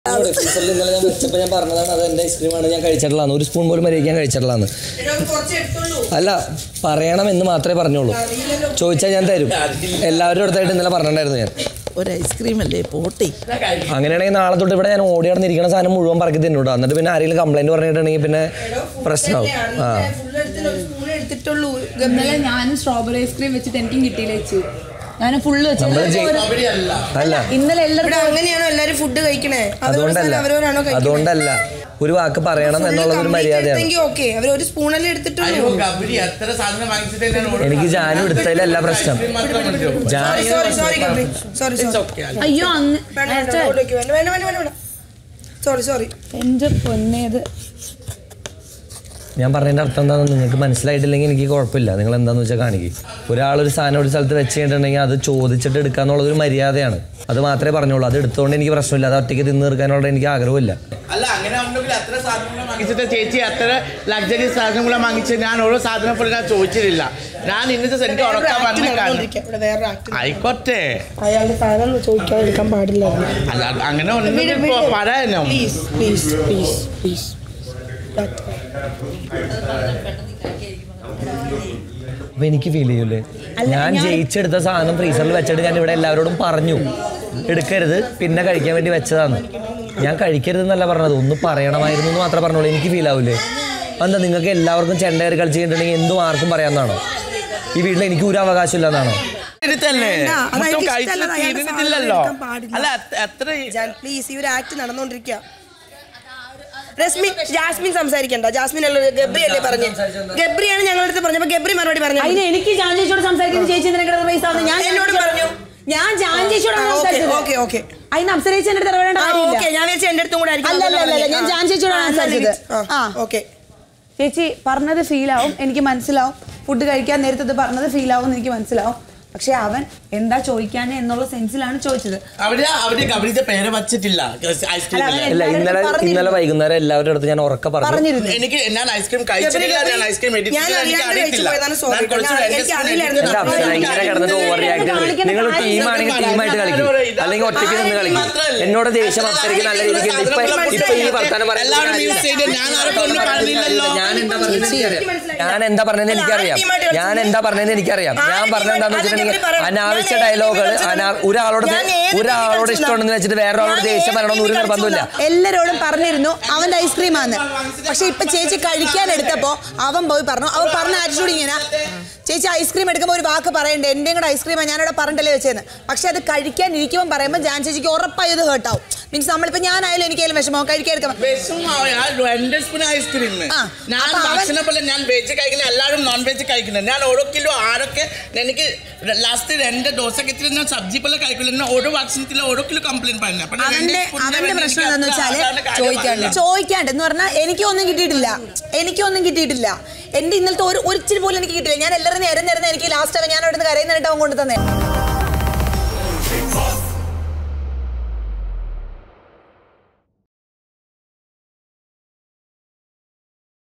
ഫ്രീസറിൽ ഇന്നലെ ഞാൻ വെച്ചപ്പോൾ ഞാൻ പറഞ്ഞതാണ് അത് എൻ്റെ ഐസ്ക്രീമാണ് ഞാൻ കഴിച്ചിട്ടുള്ളതാണ് ഒരു സ്പൂൺ പോലും മര്യാദ ഞാൻ കഴിച്ചിട്ടുള്ളതാണ് അല്ല പറയണം എന്ന് മാത്രമേ പറഞ്ഞോളൂ ചോദിച്ചാൽ ഞാൻ തരും എല്ലാവരും അടുത്തായിട്ട് ഇന്നലെ പറഞ്ഞിട്ടുണ്ടായിരുന്നു ഞാൻ ഒരു ഐസ്ക്രീം അല്ലേ പോട്ടി അങ്ങനെയാണെങ്കിൽ നാളെ തൊട്ട് ഇവിടെ ഞാൻ ഓടി നടന്നിരിക്കുന്ന സാധനം മുഴുവൻ പറക്കി തിന്നൂട്ടോ എന്നിട്ട് പിന്നെ ആരെങ്കിലും കംപ്ലൈന്റ് പറഞ്ഞിട്ടുണ്ടെങ്കിൽ പിന്നെ പ്രശ്നമാവും ആ എടുത്തിട്ടുള്ളൂ ഇന്നലെ ഞാനും സ്ട്രോബെറി ഐസ്ക്രീം വെച്ചിട്ട് എനിക്കും കിട്ടിയില്ല ചേച്ചി ഞാൻ ഫുള്ള് വെച്ചു നമ്മള് ചെയ്- അല്ല ഇന്നലെ ഇവിടെ എല്ലാവരും അങ്ങനെയാണോ എല്ലാരും ഫുഡ് കഴിക്കണേ അവരവരുടെ അതുകൊണ്ടല്ല സ്ഥലം അവരവരാണോ കഴിക്കണേ അതുകൊണ്ടല്ല ഒരു വാക്ക് പറയണം എന്നുള്ളത് ഒരു മര്യാദയാണ് ഓക്കെ അവർ ഒരു സ്പൂണല്ലേ എടുത്തിട്ടുള്ളൂ അയ്യോ ഗബ്രി എത്ര സാധനം വാങ്ങിച്ചിട്ട് ഞാൻ order എനിക്ക് ജാനു എടുത്തതിലല്ല പ്രശ്നം മാത്രം മതിയോ? ജാ sorry sorry Gabri sorry It's sorry okay. അയ്യോ അങ്ങ് വേണ്ട വേണ്ട അങ്ങോട്ട് വെക്ക്. വേണ്ട വേണ്ട വേണ്ട വേണ്ട സോറി സോറി എന്റെ പൊന്നേത് ഞാൻ പറഞ്ഞതിന്റെ അർത്ഥം എന്താണെന്ന് നിങ്ങൾക്ക് മനസ്സിലായിട്ടില്ലെങ്കിൽ എനിക്ക് കുഴപ്പമില്ല നിങ്ങൾ എന്താന്ന് വെച്ചാൽ കാണിക്കും ഒരാൾ ഒരു സാധനം ഒരു സ്ഥലത്ത് വെച്ച് കഴിഞ്ഞിട്ടുണ്ടെങ്കിൽ അത് ചോദിച്ചിട്ട് എടുക്കാന്നുള്ളത് ഒരു മര്യാദയാണ് അത് മാത്രമേ പറഞ്ഞോളൂ അത് എടുത്തുകൊണ്ട് എനിക്ക് പ്രശ്നമില്ല അത് ഒറ്റയ്ക്ക് തിന്ന് തീർക്കാനുള്ള എനിക്ക് ആഗ്രഹമില്ല അല്ല അങ്ങനെ ഉണ്ടെങ്കിൽ അത്ര സാധനങ്ങൾ വാങ്ങിച്ചിട്ട് ചേച്ചി അത്ര ലക്ഷറി സാധനങ്ങൾ വാങ്ങിച്ച് ഞാൻ ഓരോ സാധനം പോലും ഞാൻ ചോദിച്ചിട്ടില്ല ഞാൻ ഇന്നത്തെ എനിക്ക് ഉറക്കാൻ വന്ന കാരണം നടന്നുകൊണ്ടിരിക്കുക. ഇവിടെ വേറെ ആക്ട് ആയിക്കോട്ടെ അയാളുടെ സാധനം ചോദിക്കാൻ എടുക്കാൻ പാടില്ല അല്ല അങ്ങനെ ഉണ്ടെങ്കിൽ ഇപ്പൊ പറയാനോ പ്ലീസ് പ്ലീസ് പ്ലീസ് പ്ലീസ് അപ്പൊ എനിക്ക് ഫീൽ ചെയ്യൂലേ ഞാൻ ജയിച്ചെടുത്ത സാധനം ഫ്രീസറിൽ വെച്ചിട്ട് ഞാൻ ഇവിടെ എല്ലാവരോടും പറഞ്ഞു എടുക്കരുത് പിന്നെ കഴിക്കാൻ വേണ്ടി വെച്ചതാണ് ഞാൻ കഴിക്കരുത് എന്നല്ല പറഞ്ഞത് ഒന്ന് പറയണമായിരുന്നു എന്ന് മാത്രമേ പറഞ്ഞോളൂ എനിക്ക് ഫീൽ ആവൂലേ എന്താ നിങ്ങൾക്ക് എല്ലാവർക്കും ചെണ്ട കയറി കളിച്ച് കഴിഞ്ഞിട്ടുണ്ടെങ്കിൽ എന്തും ആർക്കും പറയാമെന്നാണോ ഈ വീട്ടിൽ എനിക്ക് ഒരു അവകാശം ഇല്ലെന്നാണോ ഇരുത്തല്ലേ വേണ്ട, അത് മൊത്തം എനിക്ക് കഴിച്ചിട്ട് ഇഷ്ടമല്ല, അയാളുടെ തീരുന്നില്ലല്ലോ സാധനം എടുക്കാൻ പാടില്ല. അല്ല അത് എത്ര പ്ലീസ് ഇവർ ആക്ട് നടന്നുകൊണ്ടിരിക്കുക രശ്മി ജാസ്മിൻ സംസാരിക്കണ്ട ജാസ്മിൻ അല്ല ഗബ്രി അല്ലേ പറഞ്ഞു ഗബ്രിയാണ് ഞങ്ങളുടെ അടുത്ത് പറഞ്ഞത് അപ്പൊ ഗബ്രി മറുപടി പറഞ്ഞു അതിന് എനിക്ക് ജാൻ ചേച്ചിയോട് സംസാരിക്കുന്ന ചേച്ചി എന്തിനാ കിടന്ന് പൈസ ആവുന്നത്? ഞാൻ എന്നോട് പറഞ്ഞു. ഞാൻ ജാൻ ചേച്ചിയോടാണ് ഓക്കെ സംസാരിച്ചത് ഓക്കെ ഓക്കെ അതിന് അപ്സരേച്ചി എന്റെ അടുത്ത് ഇടപെടേണ്ട ഓക്കെ കാര്യമില്ല ഞാൻ വിചാരിച്ചു എന്റെ അടുത്തും കൂടെ ആയിരിക്കും അല്ല, അല്ല, അല്ല, അല്ല, ഞാൻ ജാൻ ചേച്ചിയോടാണ് സംസാരിച്ചത്. ആ. ഓക്കെ ചേച്ചി പറഞ്ഞത് ഫീലാവും എനിക്ക് മനസ്സിലാവും ഫുഡ് കഴിക്കാൻ നേരത്തെ ഇത് പറഞ്ഞത് ഫീലാവും എന്ന് എനിക്ക് മനസ്സിലാവും പക്ഷെ അവൻ എന്താ ചോദിക്കാന് എന്നുള്ള സെൻസിലാണ് ചോദിച്ചത് അവിടെ അവിടെ ഗബ്രിന്റെ പേര് വച്ചിട്ടില്ല ഐസ്ക്രീം അല്ല, ഇല്ല ഇന്നലെ പറഞ്ഞിരുന്നു. ഇന്നലെ വൈകുന്നേരം എല്ലാവരുടെ അടുത്ത് ഞാൻ ഉറക്കെ പറഞ്ഞു പറഞ്ഞിരുന്നു എനിക്ക് ഞാൻ ഐസ്ക്രീം കഴിച്ചിട്ടില്ല ഞാൻ ഐസ്ക്രീം ഞാൻ എടുത്തിട്ടില്ല എനിക്ക് അറിയാണ്ട് കഴിച്ചു അറിയത്തില്ല പോയതാണ് sorry. ഞാൻ കുറച്ച് ഞാൻ- എൻ്റെ എനിക്ക് spoon അറിയില്ലായിരുന്നു. എടുത്തിട്ട് അല്ല അപ്സര ഇങ്ങനെ കിടന്നിട്ട് ഓവർ റിയാക്ട് നിങ്ങൾ ടീമാണെങ്കിൽ ടീമായിട്ട് കളിക്കും അല്ലെങ്കിൽ ഒറ്റയ്ക്ക് നിന്ന് കളിക്കും എന്നോട് ദേഷ്യം അപ്സരയ്ക്ക് നല്ല രീതിക്ക് ഉണ്ട്. ഇപ്പൊ ഇപ്പൊ ഈ വർത്താനം പറയാൻ എല്ലാവരും മ്യൂസ് ചെയ്ത് ഞാൻ ആർക്കും ഒന്നും പറഞ്ഞില്ലല്ലോ ഞാൻ എന്താ പറഞ്ഞതെന്ന് എനിക്കറിയാം ഞാൻ എന്താ പറഞ്ഞതെന്ന് എനിക്കറിയാം ഞാൻ എന്താ പറഞ്ഞതെന്ന് എനിക്കറിയാം ഞാൻ പറഞ്ഞത് എന്താന്ന് വെച്ചിട്ടുണ്ടെങ്കിൽ അനാവശ്യ ഡയലോഗുകൾ ഒരാളോട് ഒരാളോട് ഇഷ്ടമുണ്ടെന്ന് വെച്ചിട്ട് വേറൊരാളോട് ദേഷ്യം പറയണമെന്ന് ഒരു നിർബന്ധമില്ല എല്ലാരോടും പറഞ്ഞിരുന്നു അവന്റെ ഐസ്ക്രീമാന്ന് പക്ഷെ ഇപ്പൊ ചേച്ചി കഴിക്കാൻ എടുത്തപ്പോ അവൻ പോയി പറഞ്ഞു അവൻ പറഞ്ഞ ആറ്റിറ്റ്യൂഡ് ഇങ്ങനെ ചേച്ചി ഐസ്ക്രീം എടുക്കുമ്പോൾ ഒരു വാക്ക് പറയണ്ടേ എന്റെയും കൂടെ ഐസ്ക്രീമാണ് ഞാനിവിടെ പറഞ്ഞിട്ടല്ലേ വെച്ചേന്ന് പക്ഷെ അത് കഴിക്കാൻ ഇരിക്കുമ്പോൾ പറയുമ്പോൾ ജാൻ ചേച്ചിക്ക് ഉറപ്പായി ഇത് ഹേർട്ടാവും മീൻസ് നമ്മളിപ്പോ ഞാനായാലും എനിക്കായാലും വിഷമോ കഴിക്കാൻ എടുക്കാം രണ്ട് സ്പൂൺ ഐസ്ക്രീം ആ, ഞാൻ അപ്പൊ അവൻ- ഭക്ഷണം പോലെ ഞാൻ വെജ് കഴിക്കുന്ന എല്ലാവരും നോൺ വെജ് കഴിക്കുന്നത് ഞാൻ ഓരോ കിലോ ആരൊക്കെ എനിക്ക് ലാസ്റ്റ് രണ്ട് ദോശ കിട്ടിയിട്ട് ഞാൻ സബ്ജി പോലെ കഴിക്കില്ല ഞാൻ ഓരോ ഭക്ഷണത്തിൽ ഓരോ കിലോ കംപ്ലൈന്റ് പറഞ്ഞു അപ്പൊ ഞാൻ രണ്ട് അവന്റെ spoon ന് അവന്റെ വേണ്ടി പ്രശ്നം എനിക്ക് എന്താന്ന് അത്ര വെച്ചാല് ആൾക്കാരുടെ കാര്യം ചോദിക്കാണ്ട് പറഞ്ഞില്ല. ചോദിക്കാണ്ട് എന്ന് പറഞ്ഞാൽ എനിക്കൊന്നും കിട്ടിയിട്ടില്ല എനിക്കൊന്നും കിട്ടിയിട്ടില്ല എന്റെ ഇന്നലത്തെ ഒരു ഒരിച്ചിരി പോലും എനിക്ക് കിട്ടിയില്ല ഞാൻ എല്ലാവരും നേരം നേരം എനിക്ക് ലാസ്റ്റ് അവൻ ഞാൻ അവിടെ നിന്ന് കരയുന്നതായിട്ട് അവൻ കൊണ്ടു തന്നെ